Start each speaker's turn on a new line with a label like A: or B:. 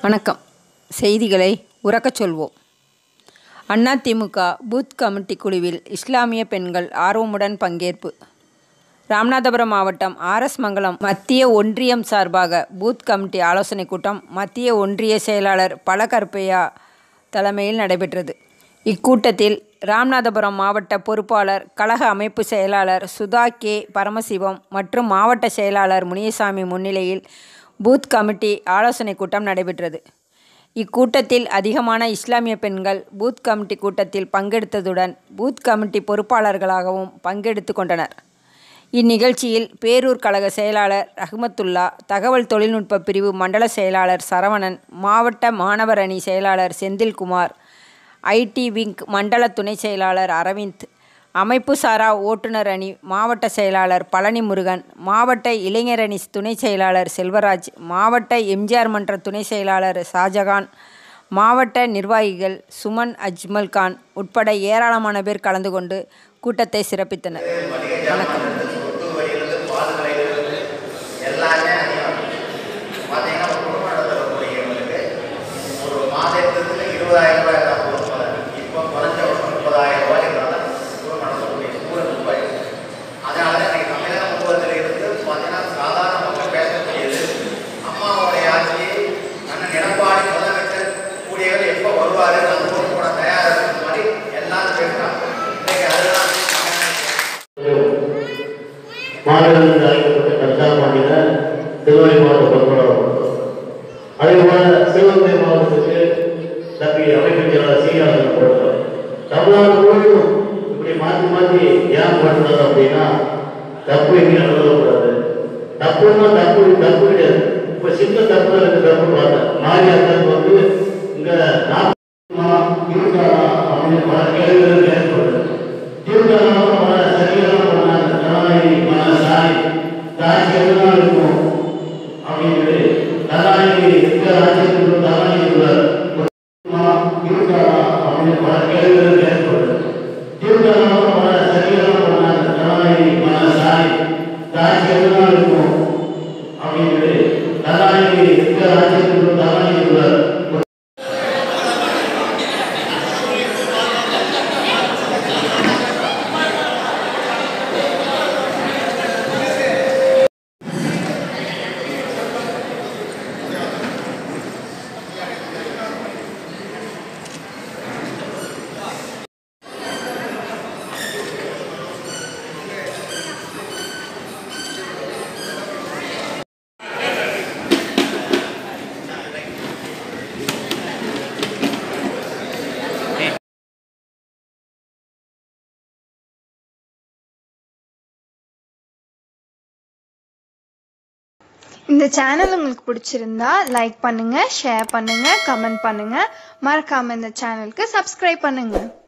A: வணக்கம் செய்திகளை உறக்கச் சொல்வோம் அதிமுக பூத் கமிட்டி குழுவில் இஸ்லாமிய பெண்கள் ஆர்வமுடன் பங்கேற்பு ராமநாதபுரம் மாவட்டம் ஆர்எஸ் மங்கலம் மத்திய ஒன்றியம் சார்பாக பூத் கமிட்டி ஆலோசனைக் கூட்டம் மத்திய ஒன்றிய செயலாளர் பலகற்பையா தலைமையில் நடைபெற்றது இக்கூட்டத்தில் ராமநாதபுரம் மாவட்ட பொறுப்பாளர் கழக அமைப்பு செயலாளர் சுதா கே பரமசிவம் மற்றும் மாவட்ட செயலாளர் முனியசாமி முன்னிலையில் பூத் கமிட்டி ஆலோசனைக் கூட்டம் நடைபெற்றது இக்கூட்டத்தில் அதிகமான இஸ்லாமிய பெண்கள் பூத் கமிட்டி கூட்டத்தில் பங்கெடுத்ததுடன் பூத் கமிட்டி பொறுப்பாளர்களாகவும் பங்கெடுத்து கொண்டனர் இந்நிகழ்ச்சியில் பேரூர் கழக செயலாளர் ரஹ்மத்துல்லா தகவல் தொழில்நுட்ப பிரிவு மண்டல செயலாளர் சரவணன் மாவட்ட மாணவர் அணி செயலாளர் செந்தில்குமார் ஐடி விங் மண்டல துணை செயலாளர் அரவிந்த் அமைப்பு சாரா ஓட்டுநர் அணி மாவட்ட செயலாளர் பழனி முருகன் மாவட்ட இளைஞர் அணி துணை செயலாளர் செல்வராஜ் மாவட்ட எம்ஜிஆர் மன்ற துணை செயலாளர் ஷாஜகான் மாவட்ட நிர்வாகிகள் சுமன் அஜ்மல் கான் உட்பட ஏராளமான பேர் கலந்து கொண்டு கூட்டத்தை சிறப்பித்தனர் வணக்கம்
B: சொத்து வரியிலிருந்து பாதுகாப்பு எல்லாமே அதிகம் பார்த்தீங்கன்னா ஒரு குடும்பம் நடத்தக்கூடியவங்களுக்கு ஒரு மாதத்துக்கு இருபதாயிரம் ரூபாய் தான் கொடுப்பாங்க இப்போ குறைஞ்ச வருஷம் முப்பதாயிரம் ரூபாய் இருந்தால் குடும்பம் நடத்தக்கூடிய சூழல் உருவாயிடுச்சு அதனால தான் இன்னைக்கு தமிழக முழுவதில் இருந்து பார்த்தீங்கன்னா சாதாரண மக்கள் பேசக்கூடியது அம்மாவுடைய ஆட்சியை அண்ணன் எடப்பாடி முதலமைச்சர் கூடியவர் எப்போ வருவார் அந்த ஊருக்கு போட தயாராக இருக்கிற மாதிரி எல்லாரும் பேசுகிறாங்க இன்னைக்கு அதுதான்
C: மாநிலத்தில் அழைக்கப்பட்ட கஞ்சா மாநில திருவள்ளி மாவட்ட பொறுப்பாளர் அதே போல சிவகங்கை மாவட்டத்துக்கு தப்பி அமைப்பு செயலாளர் சீனிவாசன் போடுறார் தமிழ்நாடு முழுவதும் இப்படி மாற்றி மாற்றி ஏன் போட்டுறது அப்படின்னா தப்பு எங்கேயும் நடத்தக்கூடாது தப்புன்னா தப்பு தப்பு கிடையாது இப்ப சின்ன தப்பு தான் இருக்கு தப்பு பார்த்தேன் மாரியாத்தாக்கு வந்து இங்க நாற்பது இருக்காரா அப்படின்னு பல கேள்விகள் ஏற்படுது திருக்கணும் பல சரியான பண்ணாங்க கலாநிதி பல சாய் தாட்சி எல்லாம் இருக்கும் அப்படின்னு கலாநிதி இருக்கிற ஆட்சியத்தில் கலாநிதி இருக்காரா அப்படின்னு பல கேள்விகள் ஏற்படுது திருக்கணும் பல சரியான பண்ணாங்க கலாநிதி பல சாய் தாட்சி எல்லாம் இருக்கும் அப்படின்னு கலாநிதி இருக்கிற ஆட்சியத்தில் கலாநிதி
D: இந்த சேனல் உங்களுக்கு பிடிச்சிருந்தா லைக் பண்ணுங்க ஷேர் பண்ணுங்க கமெண்ட் பண்ணுங்க மறக்காம இந்த சேனலுக்கு சப்ஸ்கிரைப் பண்ணுங்க